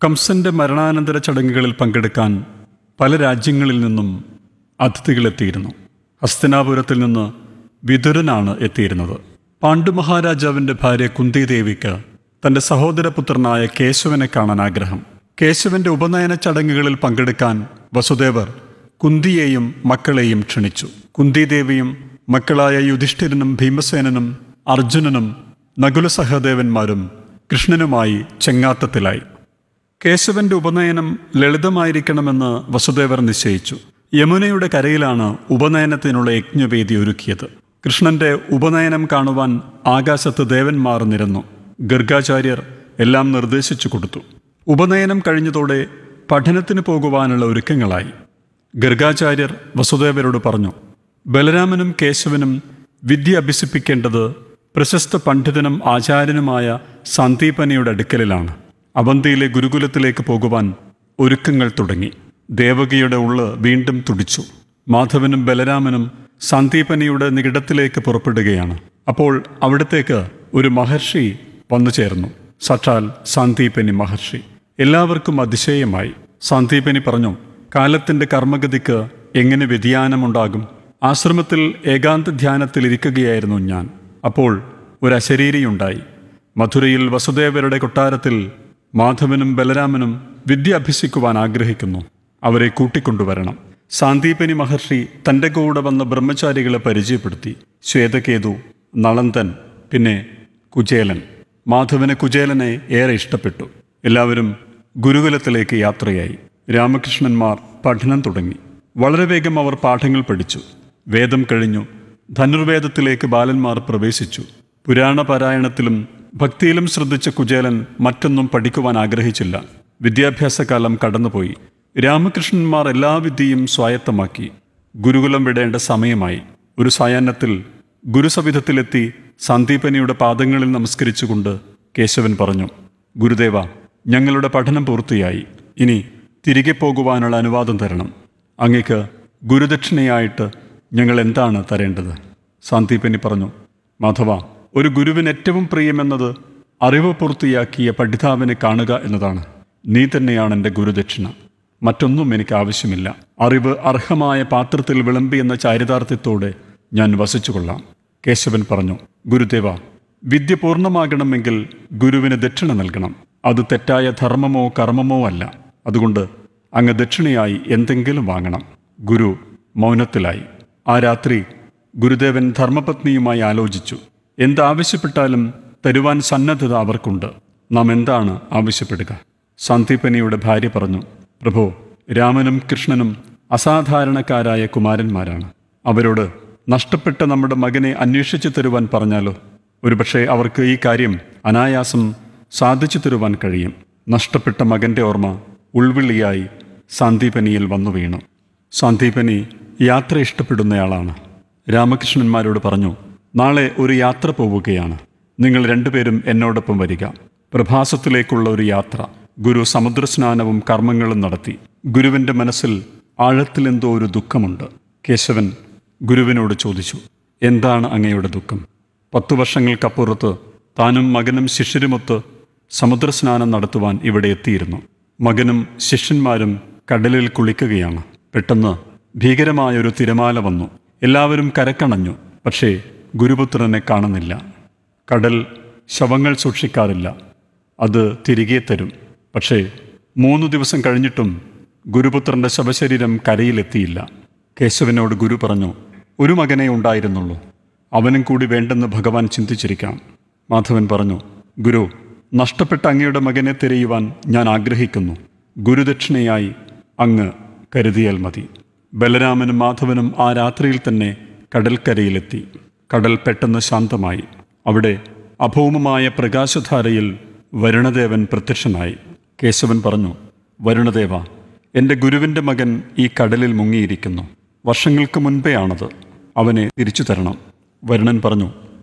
കംസന്റെ മരണാനന്തര ചടങ്ങുകളിൽ പങ്കെടുക്കാൻ പല രാജ്യങ്ങളിൽ നിന്നും അതിഥികളെത്തിയിരുന്നു ഹസ്തിനാപുരത്തിൽ നിന്ന് വിതുരനാണ് എത്തിയിരുന്നത് പാണ്ഡു മഹാരാജാവിന്റെ ഭാര്യ കുന്തിദേവിക്ക് തന്റെ സഹോദരപുത്രനായ കേശവനെ കാണാൻ ആഗ്രഹം കേശവന്റെ ഉപനയന ചടങ്ങുകളിൽ പങ്കെടുക്കാൻ വസുദേവർ കുന്തിയെയും മക്കളെയും ക്ഷണിച്ചു കുന്തിദേവിയും മക്കളായ യുധിഷ്ഠിരനും ഭീമസേനനും അർജുനനും നകുല സഹദേവന്മാരും കൃഷ്ണനുമായി ചെങ്ങാത്തത്തിലായി കേശവന്റെ ഉപനയനം ലളിതമായിരിക്കണമെന്ന് വസുദേവർ നിശ്ചയിച്ചു യമുനയുടെ കരയിലാണ് ഉപനയനത്തിനുള്ള യജ്ഞവേദി ഒരുക്കിയത് കൃഷ്ണന്റെ ഉപനയനം കാണുവാൻ ആകാശത്ത് ദേവന്മാർ നിരന്നു ഗർഗാചാര്യർ എല്ലാം നിർദ്ദേശിച്ചു കൊടുത്തു ഉപനയനം കഴിഞ്ഞതോടെ പഠനത്തിന് പോകുവാനുള്ള ഒരുക്കങ്ങളായി ഗർഗാചാര്യർ വസുദേവരോട് പറഞ്ഞു ബലരാമനും കേശവനും വിദ്യ അഭ്യസിപ്പിക്കേണ്ടത് പ്രശസ്ത പണ്ഡിതനും ആചാര്യനുമായ സന്ദീപനിയുടെ അടുക്കലിലാണ് അവന്തിയിലെ ഗുരുകുലത്തിലേക്ക് പോകുവാൻ ഒരുക്കങ്ങൾ തുടങ്ങി ദേവകിയുടെ ഉള്ള് വീണ്ടും തുടിച്ചു മാധവനും ബലരാമനും സന്ദീപനിയുടെ നികിടത്തിലേക്ക് പുറപ്പെടുകയാണ് അപ്പോൾ അവിടത്തേക്ക് ഒരു മഹർഷി വന്നു ചേർന്നു സച്ചാൽ സന്ദീപനി മഹർഷി എല്ലാവർക്കും അതിശയമായി സന്ദീപനി പറഞ്ഞു കാലത്തിന്റെ കർമ്മഗതിക്ക് എങ്ങനെ വ്യതിയാനമുണ്ടാകും ആശ്രമത്തിൽ ഏകാന്ത ധ്യാനത്തിൽ ഇരിക്കുകയായിരുന്നു ഞാൻ അപ്പോൾ ഒരു അശരീരിയുണ്ടായി മധുരയിൽ വസുദേവരുടെ കൊട്ടാരത്തിൽ മാധവനും ബലരാമനും വിദ്യ അഭ്യസിക്കുവാൻ ആഗ്രഹിക്കുന്നു അവരെ കൂട്ടിക്കൊണ്ടുവരണം സാന്ദീപനി മഹർഷി തൻ്റെ കൂടെ വന്ന ബ്രഹ്മചാരികളെ പരിചയപ്പെടുത്തി ശ്വേതകേതു നളന്തൻ പിന്നെ കുചേലൻ മാധവന് കുചേലനെ ഏറെ ഇഷ്ടപ്പെട്ടു എല്ലാവരും ഗുരുകുലത്തിലേക്ക് യാത്രയായി രാമകൃഷ്ണന്മാർ പഠനം തുടങ്ങി വളരെ വേഗം അവർ പാഠങ്ങൾ പഠിച്ചു വേദം കഴിഞ്ഞു ധനുർവേദത്തിലേക്ക് ബാലന്മാർ പ്രവേശിച്ചു പുരാണ പാരായണത്തിലും ഭക്തിയിലും ശ്രദ്ധിച്ച കുചേലൻ മറ്റൊന്നും പഠിക്കുവാൻ ആഗ്രഹിച്ചില്ല വിദ്യാഭ്യാസകാലം കടന്നുപോയി രാമകൃഷ്ണന്മാർ എല്ലാ വിദ്യയും സ്വായത്തമാക്കി ഗുരുകുലം വിടേണ്ട സമയമായി ഒരു സായാഹ്നത്തിൽ ഗുരുസവിധത്തിലെത്തി സന്ദീപനിയുടെ പാദങ്ങളിൽ നമസ്കരിച്ചുകൊണ്ട് കേശവൻ പറഞ്ഞു ഗുരുദേവ ഞങ്ങളുടെ പഠനം പൂർത്തിയായി ഇനി തിരികെ പോകുവാനുള്ള അനുവാദം തരണം അങ്ങക്ക് ഗുരുദക്ഷിണയായിട്ട് ഞങ്ങൾ എന്താണ് തരേണ്ടത് സന്ദീപനി പറഞ്ഞു മാധവ ഒരു ഗുരുവിന് ഏറ്റവും പ്രിയമെന്നത് അറിവ് പൂർത്തിയാക്കിയ പഠിതാവിനെ കാണുക എന്നതാണ് നീ തന്നെയാണ് എൻ്റെ ഗുരുദക്ഷിണ മറ്റൊന്നും എനിക്ക് ആവശ്യമില്ല അറിവ് അർഹമായ പാത്രത്തിൽ വിളമ്പി എന്ന ചാരിതാർത്ഥ്യത്തോടെ ഞാൻ വസിച്ചുകൊള്ളാം കേശവൻ പറഞ്ഞു ഗുരുദേവ വിദ്യ പൂർണ്ണമാകണമെങ്കിൽ ഗുരുവിന് ദക്ഷിണ നൽകണം അത് തെറ്റായ ധർമ്മമോ കർമ്മമോ അല്ല അതുകൊണ്ട് അങ്ങ് ദക്ഷിണയായി എന്തെങ്കിലും വാങ്ങണം ഗുരു മൗനത്തിലായി ആ രാത്രി ഗുരുദേവൻ ധർമ്മപത്നിയുമായി ആലോചിച്ചു എന്താവശ്യപ്പെട്ടാലും തരുവാൻ സന്നദ്ധത അവർക്കുണ്ട് നാം എന്താണ് ആവശ്യപ്പെടുക സന്ദീപനിയുടെ ഭാര്യ പറഞ്ഞു പ്രഭു രാമനും കൃഷ്ണനും അസാധാരണക്കാരായ കുമാരന്മാരാണ് അവരോട് നഷ്ടപ്പെട്ട നമ്മുടെ മകനെ അന്വേഷിച്ചു തരുവാൻ പറഞ്ഞാലോ ഒരുപക്ഷെ അവർക്ക് ഈ കാര്യം അനായാസം സാധിച്ചു തരുവാൻ കഴിയും നഷ്ടപ്പെട്ട മകന്റെ ഓർമ്മ ഉൾവിളിയായി സാന്ദീപനിയിൽ വന്നു വീണു സാന്ദീപനി യാത്ര ഇഷ്ടപ്പെടുന്നയാളാണ് രാമകൃഷ്ണന്മാരോട് പറഞ്ഞു നാളെ ഒരു യാത്ര പോവുകയാണ് നിങ്ങൾ രണ്ടുപേരും എന്നോടൊപ്പം വരിക പ്രഭാസത്തിലേക്കുള്ള ഒരു യാത്ര ഗുരു സമുദ്രസ്നാനവും കർമ്മങ്ങളും നടത്തി ഗുരുവിൻ്റെ മനസ്സിൽ ആഴത്തിലെന്തോ ഒരു ദുഃഖമുണ്ട് കേശവൻ ഗുരുവിനോട് ചോദിച്ചു എന്താണ് അങ്ങയുടെ ദുഃഖം പത്തു വർഷങ്ങൾക്കപ്പുറത്ത് താനും മകനും ശിഷ്യരുമൊത്ത് സമുദ്രസ്നാനം നടത്തുവാൻ ഇവിടെ എത്തിയിരുന്നു മകനും ശിഷ്യന്മാരും കടലിൽ കുളിക്കുകയാണ് പെട്ടെന്ന് ഭീകരമായൊരു തിരമാല വന്നു എല്ലാവരും കരക്കണഞ്ഞു പക്ഷേ ഗുരുപുത്രനെ കാണുന്നില്ല കടൽ ശവങ്ങൾ സൂക്ഷിക്കാറില്ല അത് തിരികെ തരും പക്ഷേ മൂന്ന് ദിവസം കഴിഞ്ഞിട്ടും ഗുരുപുത്രന്റെ ശവശരീരം കരയിലെത്തിയില്ല കേശവനോട് ഗുരു പറഞ്ഞു ഒരു മകനെ ഉണ്ടായിരുന്നുള്ളൂ അവനും കൂടി വേണ്ടെന്ന് ഭഗവാൻ ചിന്തിച്ചിരിക്കാം മാധവൻ പറഞ്ഞു ഗുരു നഷ്ടപ്പെട്ട അങ്ങയുടെ മകനെ തിരയുവാൻ ഞാൻ ആഗ്രഹിക്കുന്നു ഗുരുദക്ഷിണയായി അങ്ങ് കരുതിയാൽ മതി ബലരാമനും മാധവനും ആ രാത്രിയിൽ തന്നെ കടൽക്കരയിലെത്തി കടൽ പെട്ടെന്ന് ശാന്തമായി അവിടെ അഭൗമമായ പ്രകാശധാരയിൽ വരുണദേവൻ പ്രത്യക്ഷനായി കേശവൻ പറഞ്ഞു വരുണദേവ എൻ്റെ ഗുരുവിൻ്റെ മകൻ ഈ കടലിൽ മുങ്ങിയിരിക്കുന്നു വർഷങ്ങൾക്ക് മുൻപേ ആണത് അവനെ തിരിച്ചു തരണം വരുണൻ പറഞ്ഞു